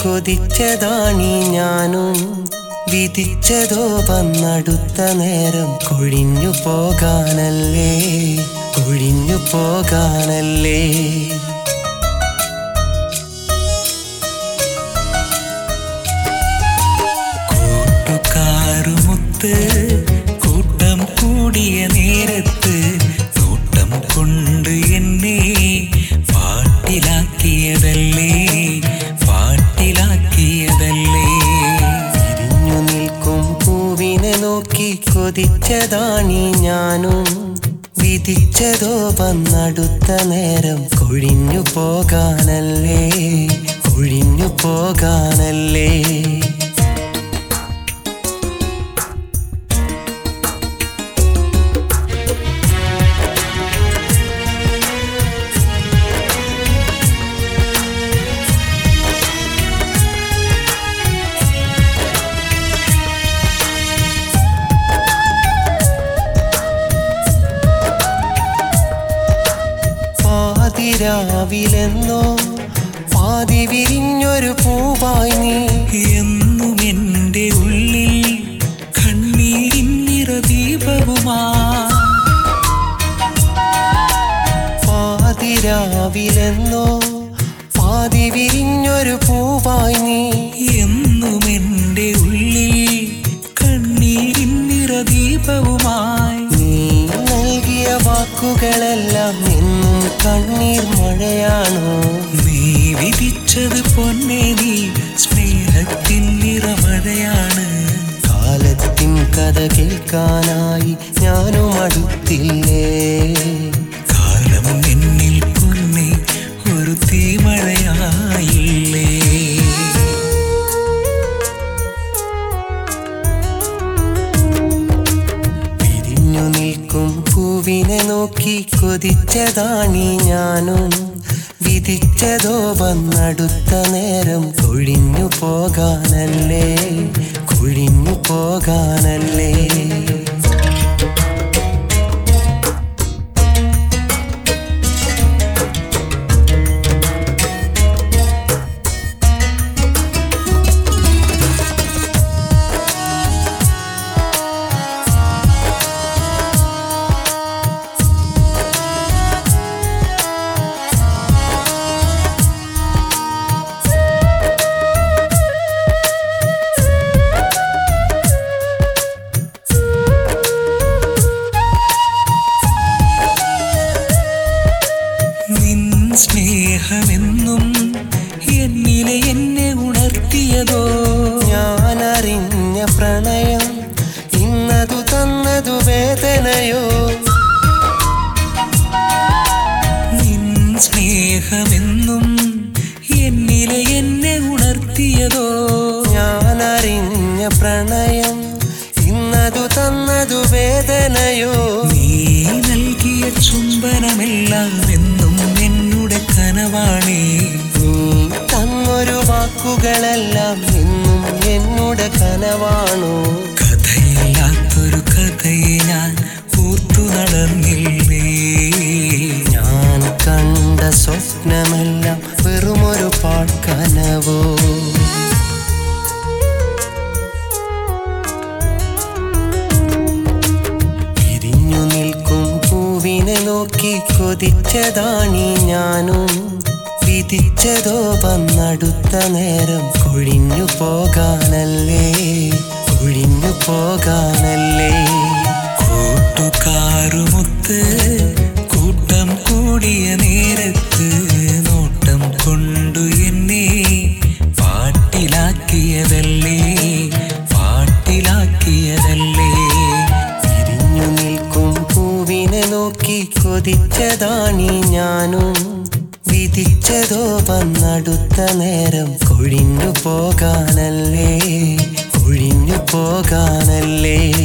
കൊതിച്ചതാണീ ഞാനും വിധിച്ചതോ വന്നടുത്ത നേരം കൊഴിഞ്ഞു പോകാനല്ലേ കൊഴിഞ്ഞു പോകാനല്ലേ കൂട്ടുകാരുമൊത്ത് കൂട്ടം കൂടിയ നേരത്ത് നോട്ടം കൊണ്ട് എന്നെ പാട്ടിലാക്കിയതല്ലേ പാട്ടിലാക്കിയതല്ലേ തിരിഞ്ഞു നിൽക്കും പൂവിനെ നോക്കി കൊതിച്ചതാണീ ഞാനും വിധിച്ചതോ വന്നടുത്ത നേരം കൊഴിഞ്ഞു പോകാനല്ലേ കൊഴിഞ്ഞു പോകാനല്ലേ പാതിരാവിലെന്നോ പാതി വിരിഞ്ഞൊരു പൂവായി നീ എന്നും എൻ്റെ ഉള്ളിൽ കണ്ണീരിൻ നിറദീപവുമാ പാതിരാവിലെന്നോ പാതി വിരിഞ്ഞൊരു പൂവായി നീ എന്നും എൻ്റെ ഉള്ളിൽ കണ്ണീരിൻ നിറദീപവുമായി നീ നൽകിയ വാക്കുകളെല്ലാം എന്നും കണ്ണീർ മഴയാണോ നീ വിധിച്ചത് പൊന്നെ നീ സ്നേഹത്തിൻ നിറമഴയാണ് കാലത്തിൻ കഥ കേൾക്കാനായി ഞാനും അടുത്തില്ലേ കാലം എന്നിൽ പൊന്നെ ഒരു തീമഴയായില്ലേ പിരിഞ്ഞു നിൽക്കും പൂവിനെ നോക്കി കൊതിച്ചതാണീ ഞാനും വിധിച്ചതോ വന്നടുത്ത നേരം കൊഴിഞ്ഞു പോകാനല്ലേ കൊഴിഞ്ഞു പോകാനല്ലേ നിൻ സ്നേഹമെന്നും എന്നിലെ എന്നെ ഉണർത്തിയതോ ഞാൻ അറിഞ്ഞ പ്രണയം ഇന്നതു തന്നതു വേദനയോ നിൻ സ്നേഹമെന്നും എന്നിലെ എന്നെ ഉണർത്തിയതോ ഞാൻ അറിഞ്ഞ പ്രണയം ഇന്നതു തന്നതു വേദനയോ നീ നൽകിയ ചുംബനമെല്ലാം എന്നും എന്നുടെ കനവാണേ നീ തന്നൊരു വാക്കുകളെല്ലാം ഇന്നും എന്നുടെ കനവാണോ കഥയില്ലാത്തൊരു കഥയെ ഞാൻ ഓർത്തു നടന്നില്ലേ ഞാൻ കണ്ട സ്വപ്നമെല്ലാം വെറുമൊരു പാഴ്ക്കനവോ പിരിഞ്ഞു നിൽക്കും പൂവിനെ നോക്കി കൊതിച്ചതാണീ ഞാനും വിധിച്ചതോ വന്നടുത്ത നേരം കൊഴിഞ്ഞു പോകാനല്ലേ കൊഴിഞ്ഞു പോകാനല്ലേ കൂട്ടുകാരുമൊത്ത് കൂട്ടം കൂടിയ നേരത്ത് നോട്ടം കൊണ്ടു എന്നെ പാട്ടിലാക്കിയതല്ലേ പാട്ടിലാക്കിയതല്ലേ തിരിഞ്ഞു നിൽക്കും പൂവിനെ നോക്കി കൊതിച്ചതാണീ ഞാനും വിധിച്ചതോ വന്നടുത്ത നേരം കൊഴിഞ്ഞു പോകാനല്ലേ കൊഴിഞ്ഞു പോകാനല്ലേ